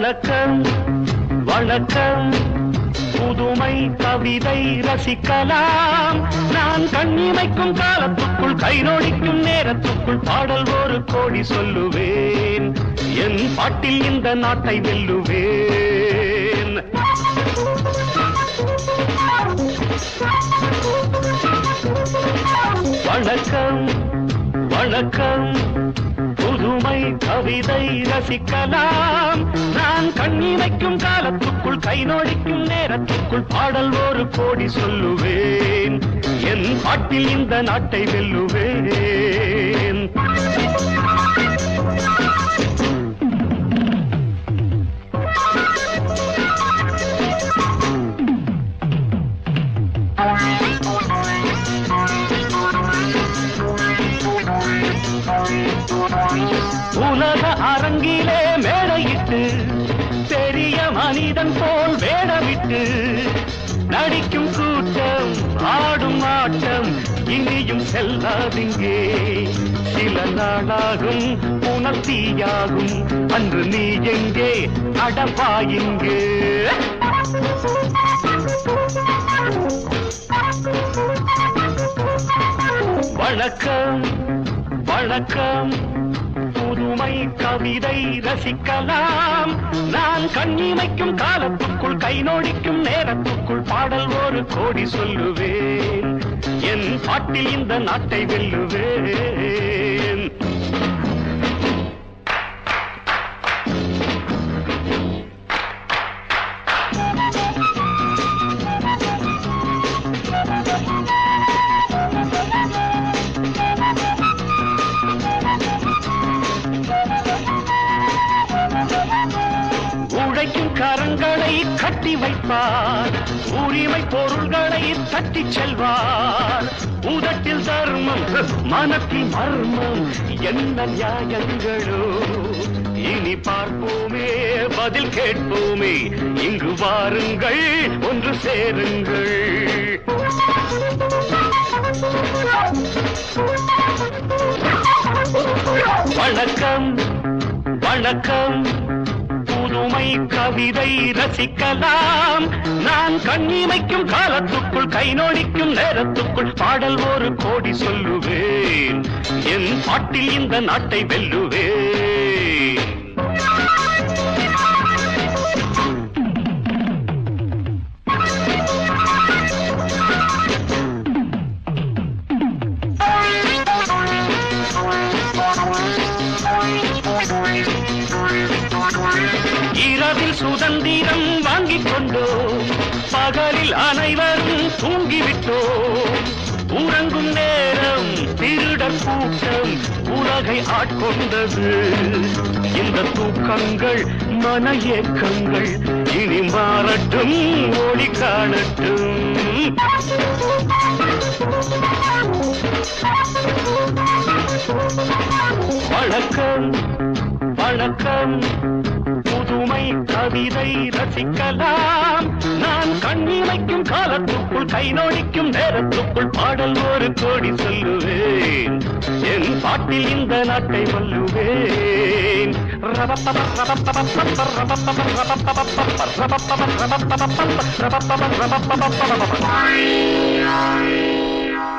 வணக்கம் வணக்கம் புதுமை கவிதை ரசிக்கலாம் நான் கண்ணிமைக்கும் காலத்துக்குள் கை நோடிக்கும் நேரத்துக்குள் பாடல் ஒரு கோடி சொல்லுவேன் என் பாட்டில் இந்த நாட்டை வெல்லுவேன் வணக்கம் வணக்கம் புதுமை கவிதை ரசிக்கலாம் நான் கண்ணிமைக்கும் காலத்துக்குள் கை நோடிக்கும் நேரத்துக்குள் பாடல் ஒரு கோடி சொல்லுவேன் என் பாட்டில் இந்த நாட்டை வெல்லுவேன் உலக அரங்கிலே மேடையிட்டு பெரிய மனிதன் போல் வேடமிட்டு நடிக்கும் கூட்டம் ஆடும் ஆட்டம் இனியும் செல்லாதிங்கே சில நாளாகும் புனர்த்தீயாகும் அன்று நீ எங்கே அடப்பாயிங்கே வணக்கம் வணக்கம் புதுமை கவிதை ரசிக்கலாம் நான் கண்ணிமைக்கும் காலத்துக்குள் கை நோடிக்கும் நேரத்துக்குள் பாடல் ஒரு கோடி சொல்லுவேன் என் பாட்டில் இந்த நாட்டை வெல்லுவேன் உழைக்கும் கரங்களை கட்டி வைப்பார் உரிமை பொருள்களை தட்டி செல்வார் உதட்டில் தர்மம் மனத்தில் மர்மம் என்ன நியாயங்களோ இனி பார்ப்போமே பதில் கேட்போமே இங்கு வாருங்கள் ஒன்று சேருங்கள் வணக்கம் வணக்கம் புதுமை கவிதை ரசிக்கலாம் நான் கண்ணிமைக்கும் காலத்துக்குள் கை நோடிக்கும் நேரத்துக்குள் பாடல் ஒரு கோடி சொல்லுவேன் என் பாட்டில் இந்த நாட்டை வெல்லுவேன் இரவில் சுதந்திரம் வாங்கிக் கொண்டோம் பகலில் அனைவரும் தூங்கிவிட்டோம் உறங்கும் நேரம் திருடர் கூட்டம் உலகை ஆட்கொண்டது இந்த தூக்கங்கள் மன ஏக்கங்கள் இனி மாறட்டும் ஒளி காணட்டும் வணக்கம் வணக்கம் புதுமை கவிதை ரசிக்கலாம் நான் கண்ணிமைக்கும் காலத்துக்குள் கை நோடிக்கும் நேரத்துக்குள் பாடல் ஒரு கோடி சொல்லுவேன் என் பாட்டில் இந்த நாட்டை வல்லுவேன் ரபப்பப